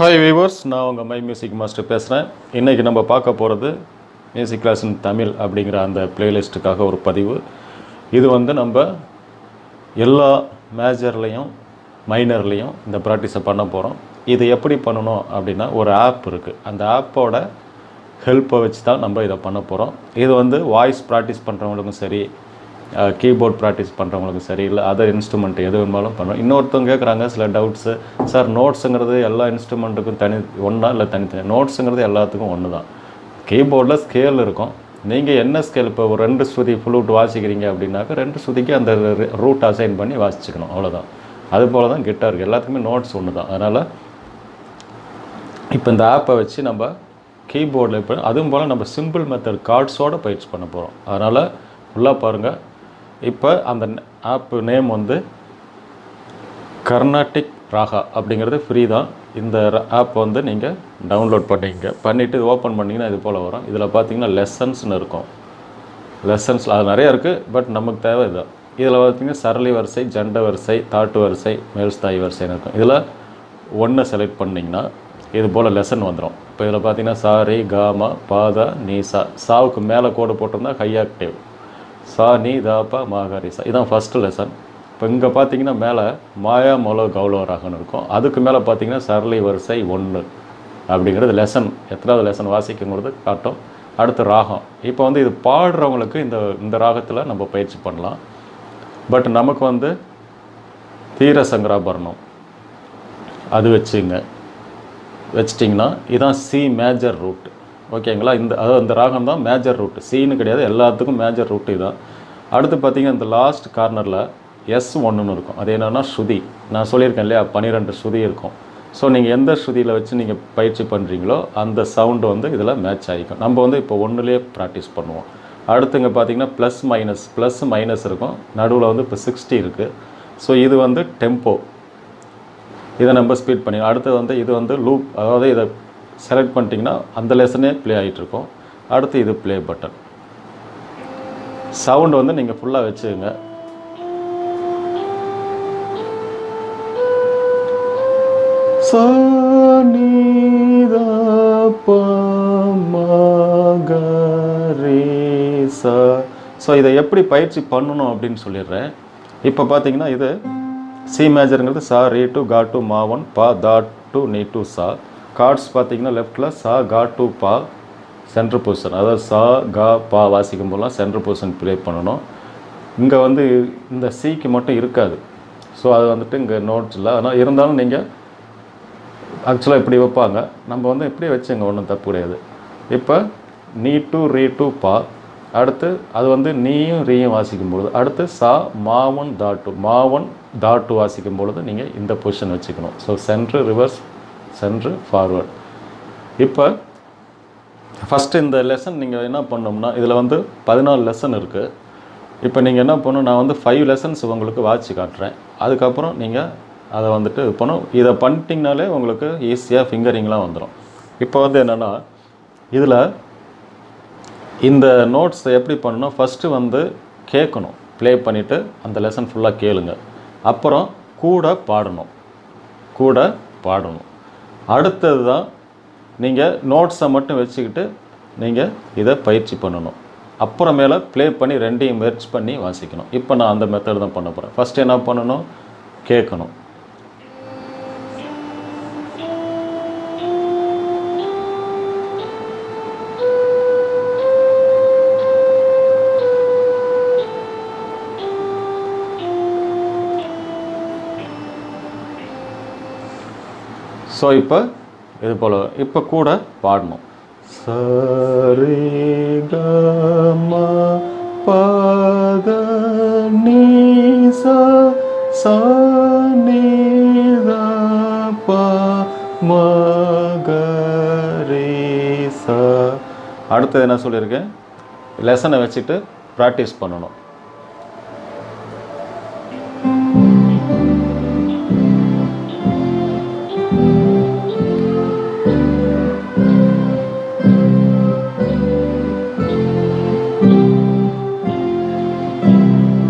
hi viewers நான் உங்கள் my music master பேசுகிறேன் இன்றைக்கி நம்ம பார்க்க போகிறது மியூசிக் கிளாஸ் இன் தமிழ் அப்படிங்கிற அந்த பிளேலிஸ்ட்டுக்காக ஒரு பதிவு இது வந்து நம்ம எல்லா மேஜர்லேயும் மைனர்லேயும் இந்த ப்ராக்டிஸை பண்ண போகிறோம் இது எப்படி பண்ணணும் அப்படின்னா ஒரு ஆப் இருக்குது அந்த ஆப்போட ஹெல்ப்பை வச்சு தான் நம்ம இதை பண்ண போகிறோம் இது வந்து வாய்ஸ் ப்ராக்டிஸ் பண்ணுறவங்களுக்கும் சரி கீபோர்ட் ப்ராக்டிஸ் பண்ணுறவங்களுக்கும் சரி இல்லை அதர் இன்ஸ்ட்ருமெண்ட் எது வேணுமாலும் பண்ணுறோம் இன்னொருத்தவங்க கேட்குறாங்க சில டவுட்ஸு சார் நோட்ஸுங்கிறது எல்லா இன்ஸ்ட்ருமெண்ட்டுக்கும் தனி ஒன்றா இல்லை தனித்தனி நோட்ஸுங்கிறது எல்லாத்துக்கும் ஒன்று தான் கீபோர்டில் ஸ்கேல் இருக்கும் நீங்கள் என்ன ஸ்கேல் இப்போ ஒரு ரெண்டு ஸ்ருதி ஃப்ளூட் வாசிக்கிறீங்க அப்படின்னாக்கா ரெண்டு ஸ்ருதிக்கு அந்த ரூட் அசைன் பண்ணி வாசிச்சுக்கணும் அவ்வளோதான் அது போல் தான் கிட்டாருக்கு எல்லாத்துக்குமே நோட்ஸ் ஒன்று தான் அதனால் இப்போ இந்த ஆப்பை வச்சு நம்ம கீபோர்டில் இப்போ அதுவும் போல் நம்ம சிம்பிள் மெத்தட் கார்ட்ஸோட பயிற்சி பண்ண போகிறோம் அதனால் ஃபுல்லாக பாருங்கள் இப்போ அந்த ஆப்பு நேம் வந்து கர்நாடிக் ராகா அப்படிங்கிறது ஃப்ரீ தான் இந்த ஆப் வந்து நீங்கள் டவுன்லோட் பண்ணிக்கங்க பண்ணிவிட்டு இது ஓப்பன் பண்ணிங்கன்னா இது போல் வரும் இதில் பார்த்தீங்கன்னா லெசன்ஸ்னு இருக்கும் லெசன்ஸ் அது நிறைய இருக்குது பட் நமக்கு தேவை இதுதான் இதில் பார்த்தீங்கன்னா சரளி வரிசை ஜண்ட வரிசை தாட்டு வரிசை மேல்ஸ்தாய் வரிசைன்னு இருக்கும் இதில் ஒன்று செலக்ட் பண்ணிங்கன்னா இது போல் லெசன் வந்துடும் இப்போ இதில் பார்த்தீங்கன்னா சாரி காமா பாதா நீசா சாவுக்கு மேலே கோடு போட்டிருந்தா ஹை ஆக்டிவ் சா நீ தாப்பா மாகாரிசா இதான் ஃபஸ்ட்டு லெசன் இப்போ இங்கே பார்த்தீங்கன்னா மேலே மாயா மொலோ கௌலோ ராகம்னு இருக்கும் அதுக்கு மேலே பார்த்தீங்கன்னா சரளி வரிசை ஒன்று அப்படிங்கிறது லெசன் எத்தனாவது லெசன் வாசிக்குங்கிறது காட்டும் அடுத்து ராகம் இப்போ வந்து இது பாடுறவங்களுக்கு இந்த இந்த ராகத்தில் நம்ம பயிற்சி பண்ணலாம் பட் நமக்கு வந்து தீர சங்கராபரணம் அது வச்சுங்க வச்சிட்டிங்கன்னா இதான் சி மேஜர் ரூட் ஓகேங்களா இந்த அதாவது இந்த ராகம் தான் மேஜர் ரூட் சின்னு கிடையாது எல்லாத்துக்கும் மேஜர் ரூட் இதுதான் அடுத்து பார்த்தீங்கன்னா இந்த லாஸ்ட் கார்னரில் எஸ் ஒன்றுன்னு இருக்கும் அது என்னென்னா ஸ்ருதி நான் சொல்லியிருக்கேன் இல்லையா பன்னிரெண்டு ஸ்ருதி இருக்கும் ஸோ நீங்கள் எந்த ஸ்ருதியில் வச்சு நீங்கள் பயிற்சி பண்ணுறீங்களோ அந்த சவுண்டு வந்து இதில் மேட்ச் ஆகிக்கும் நம்ம வந்து இப்போ ஒன்றுலேயே ப்ராக்டிஸ் பண்ணுவோம் அடுத்து இங்கே பார்த்தீங்கன்னா ப்ளஸ் மைனஸ் ப்ளஸ் மைனஸ் இருக்கும் நடுவில் வந்து இப்போ சிக்ஸ்டி இருக்குது ஸோ இது வந்து டெம்போ இதை நம்ம ஸ்பீட் பண்ணி அடுத்து வந்து இது வந்து லூப் அதாவது இதை செலக்ட் பண்ணிட்டீங்கன்னா அந்த லெசனே ப்ளே ஆகிட்டுருக்கும் அடுத்து இது ப்ளே பட்டன் சவுண்ட் வந்து நீங்கள் ஃபுல்லாக வச்சுக்கோங்க ஸோ இதை எப்படி பயிற்சி பண்ணணும் அப்படின்னு சொல்லிடுறேன் இப்போ பார்த்தீங்கன்னா இது சி மேஜருங்கிறது சா ரீ டு கா டு மா ஒன் பா தா டு நீ டு சா கார்ட்ஸ் பார்த்தீங்கன்னா லெஃப்டில் சா கா டு பா சென்ட்ரு பொசிஷன் அதாவது சா கா பா வாசிக்கும் போதெல்லாம் சென்ட்ரு பொசிஷன் ப்ளே பண்ணணும் இங்கே வந்து இந்த சிக்கு மட்டும் இருக்காது ஸோ அது வந்துட்டு இங்கே நோட்ஸ் இல்லை ஆனால் இருந்தாலும் நீங்கள் ஆக்சுவலாக இப்படி வைப்பாங்க நம்ம வந்து இப்படி வச்சுங்க ஒன்றும் தப்பு கிடையாது இப்போ நீ டு ரீ டு பா அடுத்து அது வந்து நீயும் ரீயும் வாசிக்கும் பொழுது அடுத்து சா மாவன் தாட்டு மாவன் தாட்டு வாசிக்கும் பொழுது நீங்கள் இந்த பொசிஷன் வச்சுக்கணும் so centre reverse centre forward இப்போ ஃபஸ்ட்டு இந்த லெசன் நீங்கள் என்ன பண்ணோம்னா இதில் வந்து பதினாலு லெசன் இருக்குது இப்போ நீங்கள் என்ன பண்ணணும் நான் வந்து ஃபைவ் லெசன்ஸ் உங்களுக்கு வாட்சி காட்டுறேன் அதுக்கப்புறம் நீங்கள் அதை வந்துட்டு இது பண்ணும் இதை பண்ணிட்டீங்கனாலே உங்களுக்கு ஈஸியாக ஃபிங்கரிங்லாம் வந்துடும் இப்போ வந்து என்னென்னா இதில் இந்த நோட்ஸ் எப்படி பண்ணணும் ஃபஸ்ட்டு வந்து கேட்கணும் ப்ளே பண்ணிவிட்டு அந்த லெசன் ஃபுல்லாக கேளுங்க அப்புறம் கூட பாடணும் கூட பாடணும் அடுத்தது தான் நீங்கள் நோட்ஸை மட்டும் வச்சுக்கிட்டு நீங்கள் இதை பயிற்சி பண்ணணும் அப்புறமேல ப்ளே பண்ணி ரெண்டையும் மெர்ச் பண்ணி வாசிக்கணும் இப்போ நான் அந்த மெத்தட் தான் பண்ண போகிறேன் ஃபஸ்ட்டு என்ன பண்ணணும் கேட்கணும் ஸோ இப்போ இது போல் இப்போ கூட பாடணும் சரி கம பத நீசா சா ப மகரேசா அடுத்தது என்ன சொல்லியிருக்கேன் லெசனை வச்சுட்டு ப்ராக்டிஸ் பண்ணணும்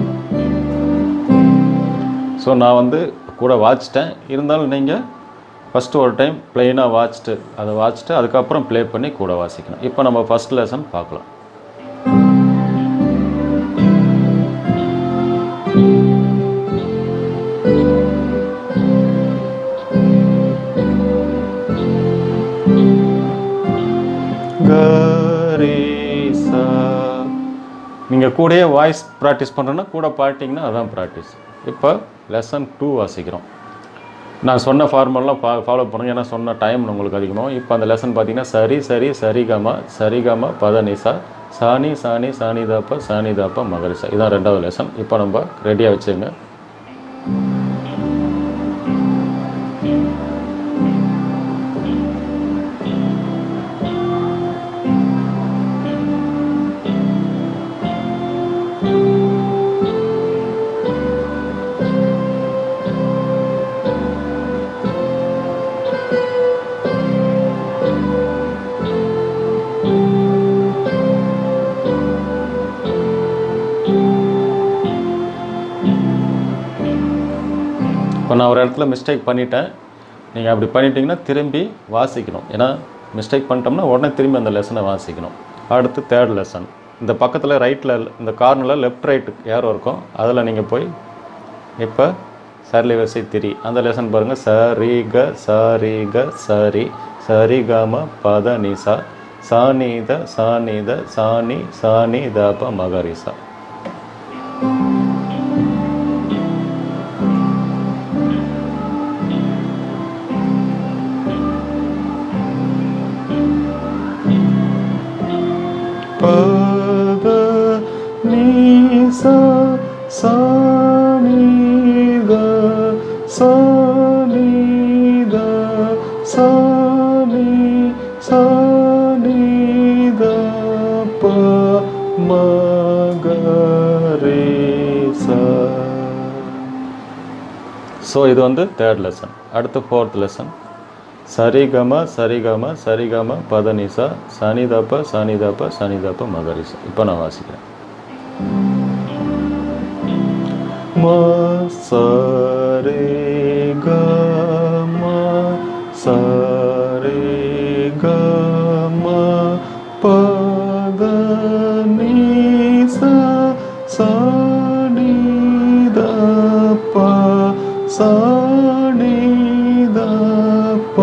ஸோ நான் வந்து கூட வாச்சிட்டேன் இருந்தாலும் நீங்கள் ஃபஸ்ட்டு ஒரு டைம் ப்ளெயினாக வாசிச்சுட்டு அதை வாசிச்சுட்டு அதுக்கப்புறம் ப்ளே பண்ணி கூட வாசிக்கணும் இப்போ நம்ம ஃபஸ்ட் லெசன் பார்க்கலாம் கரீசா நீங்கள் கூடயே வாய்ஸ் ப்ராக்டிஸ் பண்ணுறோன்னா கூட பாட்டிங்கன்னா அதான் ப்ராக்டிஸ் இப்போ லெசன் டூ வாசிக்கிறோம் நான் சொன்ன ஃபார்மெல்லாம் ஃபா ஃபாலோ பண்ணுங்க ஏன்னா சொன்ன டைம் உங்களுக்கு அதிகமாகும் இப்போ அந்த லெசன் பார்த்தீங்கன்னா சரி சரி சரிகம சரிகம பதனிசா சாணி சாணி சாணி தாப்பா சாணி தாப்பா மகரிசா இதான் ரெண்டாவது லெசன் இப்போ நம்ம ரெடியாக வச்சுங்க இப்போ நான் ஒரு இடத்துல மிஸ்டேக் பண்ணிட்டேன் நீங்கள் அப்படி பண்ணிட்டீங்கன்னா திரும்பி வாசிக்கணும் ஏன்னா மிஸ்டேக் பண்ணிட்டோம்னா உடனே திரும்பி அந்த லெசனை வாசிக்கணும் அடுத்து தேர்ட் லெசன் இந்த பக்கத்தில் ரைட்டில் இந்த கார்னரில் லெஃப்ட் ரைட் ஏரோ இருக்கும் அதில் நீங்கள் போய் இப்போ சரளி வரிசை திரி அந்த லெசன் பாருங்கள் சரி க சரி க சரி சரி கம பத நிசா சானித சானித சாணி சாணி தப மகரிசா பத நீசா சானித சானித சானி சானித ப மகரேசா ஸோ இது வந்து தேர்ட் லெசன் அடுத்து ஃபோர்த் லெசன் சரிகம சரிகம சரிகம பதனிசா சனிதப்ப சனிதப்ப சனிதப்ப மகரிசா இப்போ நான் வாசிக்கிறேன் ம சரே க ம சரே க ம பத நிசா சனித ப சனித ப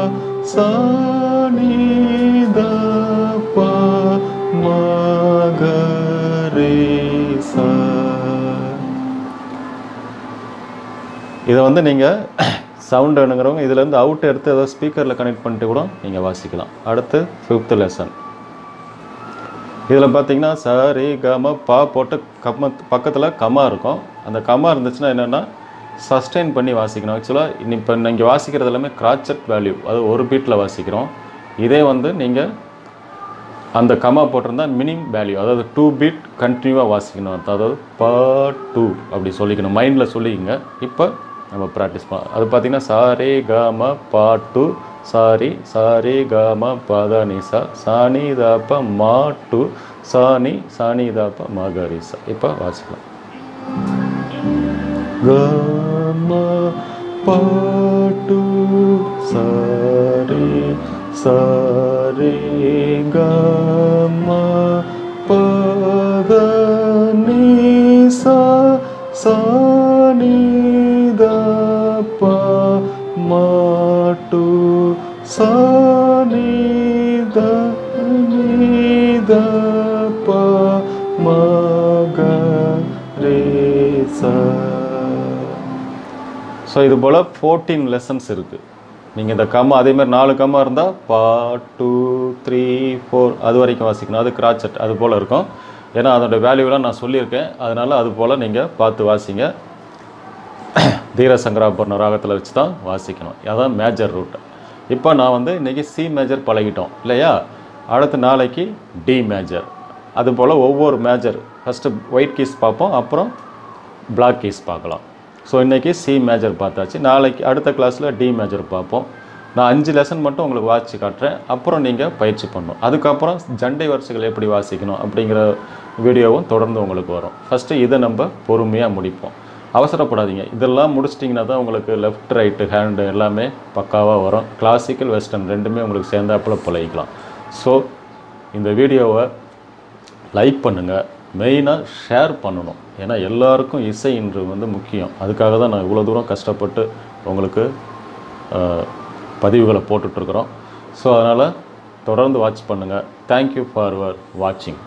சனித ப மகரேசா இதை வந்து நீங்கள் சவுண்ட் வேணுங்கிறவங்க இதுலேருந்து அவுட் எடுத்து ஏதோ ஸ்பீக்கரில் கனெக்ட் பண்ணிட்டு கூட நீங்கள் வாசிக்கலாம் அடுத்து ஃபிஃப்த் லெசன் இதில் பார்த்தீங்கன்னா சரி கம பா போட்டு கம்ம பக்கத்தில் கமா இருக்கும் அந்த கமா இருந்துச்சுன்னா என்னென்னா சஸ்டெயின் பண்ணி வாசிக்கணும் ஆக்சுவலாக இப்போ நீங்கள் வாசிக்கிறது எல்லாமே கிராச்சட் வேல்யூ அது ஒரு பீட்டில் வாசிக்கிறோம் இதே வந்து நீங்கள் அந்த கமா போட்டிருந்தா மினிமம் வேல்யூ அதாவது டூ பீட் கண்டினியூவாக வாசிக்கணும் அதாவது பா டூ அப்படி சொல்லிக்கணும் மைண்டில் சொல்லிக்கங்க இப்போ நம்ம ப்ராக்டிஸ் பண்ண அது பார்த்தீங்கன்னா சாரே காம பா டூ சாரி சாரி காம பத நிசா சாணி தாப்ப மா டூ சாணி சாணி தாப்ப மகரிசா இப்போ வாசிக்கலாம் கம பாட்டு சாரி சாரி கம பத நிசா சாணி தப்ப மாட்டு சாணி தப்ப மக ரேசா ஸோ இது போல் ஃபோர்டீன் லெசன்ஸ் இருக்குது நீங்கள் இந்த கம்மா அதேமாதிரி நாலு கம்மா இருந்தால் பா டூ த்ரீ ஃபோர் அது வரைக்கும் வாசிக்கணும் அது கிராச்சட் அது போல் இருக்கும் ஏன்னா அதோட வேல்யூலாம் நான் சொல்லியிருக்கேன் அதனால் அது போல் நீங்கள் பார்த்து வாசிங்க தீரசங்கராபரண ராகத்தில் வச்சு தான் வாசிக்கணும் அதான் மேஜர் ரூட் இப்போ நான் வந்து இன்றைக்கி சி மேஜர் பழகிட்டோம் இல்லையா அடுத்த நாளைக்கு டி மேஜர் அது போல் ஒவ்வொரு மேஜர் ஃபஸ்ட்டு ஒயிட் கீஸ் பார்ப்போம் அப்புறம் பிளாக் கீஸ் பார்க்கலாம் ஸோ இன்றைக்கி சி மேஜர் பார்த்தாச்சு நாளைக்கு அடுத்த கிளாஸில் டி மேஜர் பார்ப்போம் நான் அஞ்சு லெசன் மட்டும் உங்களுக்கு வாசித்து காட்டுறேன் அப்புறம் நீங்கள் பயிற்சி பண்ணணும் அதுக்கப்புறம் ஜண்டை வரிசைகள் எப்படி வாசிக்கணும் அப்படிங்கிற வீடியோவும் தொடர்ந்து உங்களுக்கு வரும் ஃபஸ்ட்டு இதை நம்ம பொறுமையாக முடிப்போம் அவசரப்படாதீங்க இதெல்லாம் முடிச்சிட்டிங்கன்னா தான் உங்களுக்கு லெஃப்ட் ரைட்டு ஹேண்டு எல்லாமே பக்காவாக வரும் கிளாசிக்கல் வெஸ்டர்ன் ரெண்டுமே உங்களுக்கு சேர்ந்தாப்புல பழகிக்கலாம் ஸோ இந்த வீடியோவை லைக் பண்ணுங்கள் மெயினாக ஷேர் பண்ணணும் ஏன்னா எல்லாருக்கும் இசைன்றது வந்து முக்கியம் அதுக்காக தான் நான் இவ்வளோ தூரம் கஷ்டப்பட்டு உங்களுக்கு அஹ், பதிவுகளை போட்டுட்ருக்குறோம் ஸோ அதனால் தொடர்ந்து வாட்ச் பண்ணுங்கள் தேங்க்யூ ஃபார் யுவர் வாட்சிங்